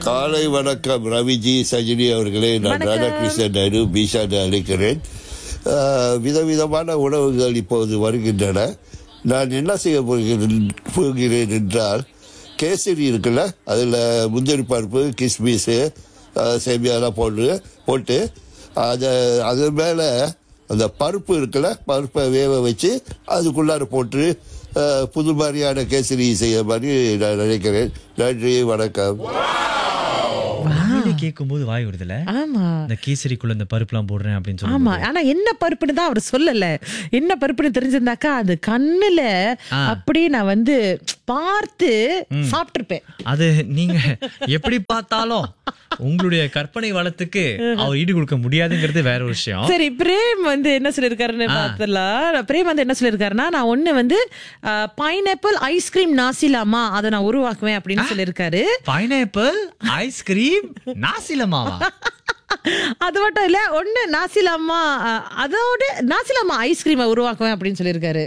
காலை வணக்கம் ரவிஜி சஜினி அவர்களே நான் வணக்கம். ராதாகிருஷ்ணன் நாயுடு பீஷா அழைக்கிறேன் ஆஹ், விதவிதமான உணவுகள் இப்போது வருகின்றன நான் என்ன செய்ய போகிறேன் போகிறேன் என்றால் கேசரி இருக்குல்ல அதில் முந்திரி பருப்பு கிஸ்மிஸு ஆஹ், சேமியாலாம் போட்டு போட்டு அதை அது மேலே அந்த பருப்பு இருக்குல்ல பருப்பை வேக வச்சு அதுக்குள்ளார போட்டு ஆஹ், புது மாதிரியான கேசரி செய்ய மாதிரி நான் நினைக்கிறேன் நன்றி வணக்கம் உண்மையிலே கேட்கும்போது வாய் வருதுல ஆமா இந்த கேசரிக்குள்ள இந்த பருப்புலாம் போடுறேன் அப்படின்னு ஆமா சொல்லி ஆனா என்ன பருப்புன்னு தான் அவர் சொல்லல என்ன பருப்புன்னு தெரிஞ்சிருந்தாக்கா அது கண்ணுல ஆ. அப்படியே நான் வந்து பார்த்து சாப்பிட்டிருப்பேன் அது நீங்க எப்படி பார்த்தாலும் உங்களுடைய கற்பனை வளத்துக்கு அவர் ஈடு கொடுக்க முடியாதுங்கிறது வேற ஒரு விஷயம் சரி பிரேம் வந்து என்ன சொல்லிருக்காருன்னு பார்த்தலாம் பிரேம் வந்து என்ன சொல்லிருக்காருன்னா நான் ஒண்ணு வந்து பைனாப்பிள் ஐஸ்கிரீம் நாசிலாமா அதை நான் உருவாக்குவேன் அப்படின்னு சொல்லியிருக்காரு பைனாப்பிள் ஐஸ்கிரீம் நாசிலமாவா அது மட்டும் இல்ல ஒண்ணு நாசிலாமா அஹ், அதோட நாசிலாமா ஐஸ்கிரீமை உருவாக்குவேன் அப்படின்னு சொல்லியிருக்காரு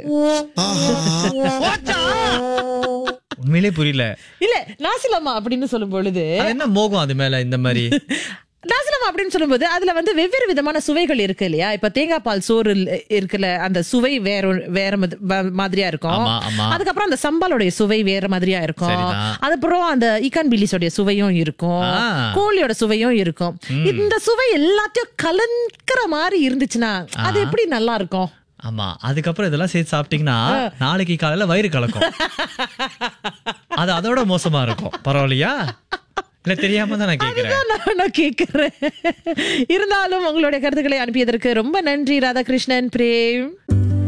உண்மையிலே புரியல இல்ல நாசிலாமா அப்படின்னு சொல்லும் பொழுது அது என்ன மோகம் அது மேல இந்த மாதிரி நாசிலம் அப்படின்னு சொல்லும்போது அதுல வந்து வெவ்வேறு விதமான சுவைகள் இருக்கு இல்லையா இப்ப தேங்காய் பால் சோறு இல்- இருக்குல்ல அந்த சுவை வேற ஒரு- வேற மத- வ- மாதிரியா இருக்கும் ஆமா, ஆமா. அதுக்கப்புறம் அந்த சம்பாலோடைய சுவை வேற மாதிரியா இருக்கும் சரிதான். அதுக்கப்புறம் அந்த ஈக்கான் பில்லிஸோடைய சுவையும் இருக்கும் ஆ. கோழியோட சுவையும் இருக்கும் இந்த சுவை எல்லாத்தையும் கலந்துக்கிற மாதிரி இருந்துச்சுன்னா அது எப்படி நல்லா இருக்கும் ஆமா அதுக்கப்புறம் இதெல்லாம் சேர்த்து சாப்பிட்டீங்கன்னா நாளைக்கு காலையில வயிறு கலக்கும் அது அதோட மோசமா இருக்கும் பரவாயில்லையா இல்ல தெரியாம தான் நான் கேக்குறேன் அதுதான் நான் நான் கேக்குறேன் இருந்தாலும் உங்களுடைய கருத்துக்களை அனுப்பியதற்கு ரொம்ப நன்றி ராதாகிருஷ்ணன் பிரேம்